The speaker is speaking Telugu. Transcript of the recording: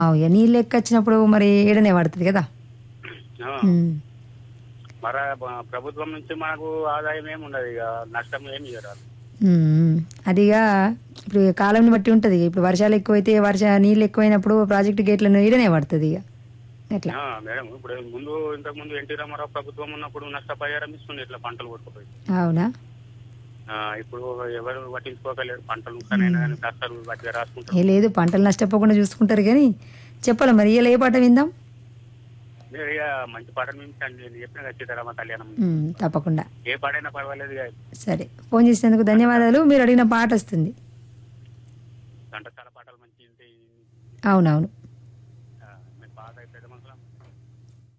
అవు ఇక నీళ్ళు ఎక్క వచ్చినప్పుడు మరి ఏడనే పడుతుంది కదా ఆ, ఉమ్. మరి బ- ప్రభుత్వం నుంచి మనకు ఆదాయం ఏమి ఉండదు ఇక నష్టం ఏమి ఇవ్వరాదు ఉమ్. అదిగా ఇప్పుడు కాలంని బట్టి ఉంటుంది ఇప్పుడు వర్షాలు ఎక్కువైతే వర్ష నీళ్ళు ఎక్కువైనప్పుడు ప్రాజెక్టు గేట్లను ఈడనే పడుతుంది ఇక ఎట్లా ఆ, మేడం ఇప్పుడు ముందు ఇంతకు ముందు ఎన్టీ రామారావు ప్రభుత్వం ఉన్నప్పుడు నష్టపరిహారం ఇస్తుంది ఇట్లా పంటలు కొట్టుకుపోయి అవునా ఆ, ఇప్పుడు ఎవరు పట్టించుకోకలేరు పంటలు కానీ కష్టాలు వాటిగా రాసుకుంటారు ఏ లేదు పంటలు నష్టపోకుండా చూసుకుంటారు కానీ చెప్పాలి మరి ఇలా ఏ పాట విందాం మీరు ఇక మంచి పాటలు మేము నేను చెప్పిన కదా సీతారామ కళ్యాణం ఉమ్, తప్పకుండా ఏ పాటైనా పర్వాలేదు ఇక సరే ఫోన్ చేసినందుకు ధన్యవాదాలు మీరు అడిగిన పాట వస్తుంది ఘంటసాల పాటలు మంచి అవునవును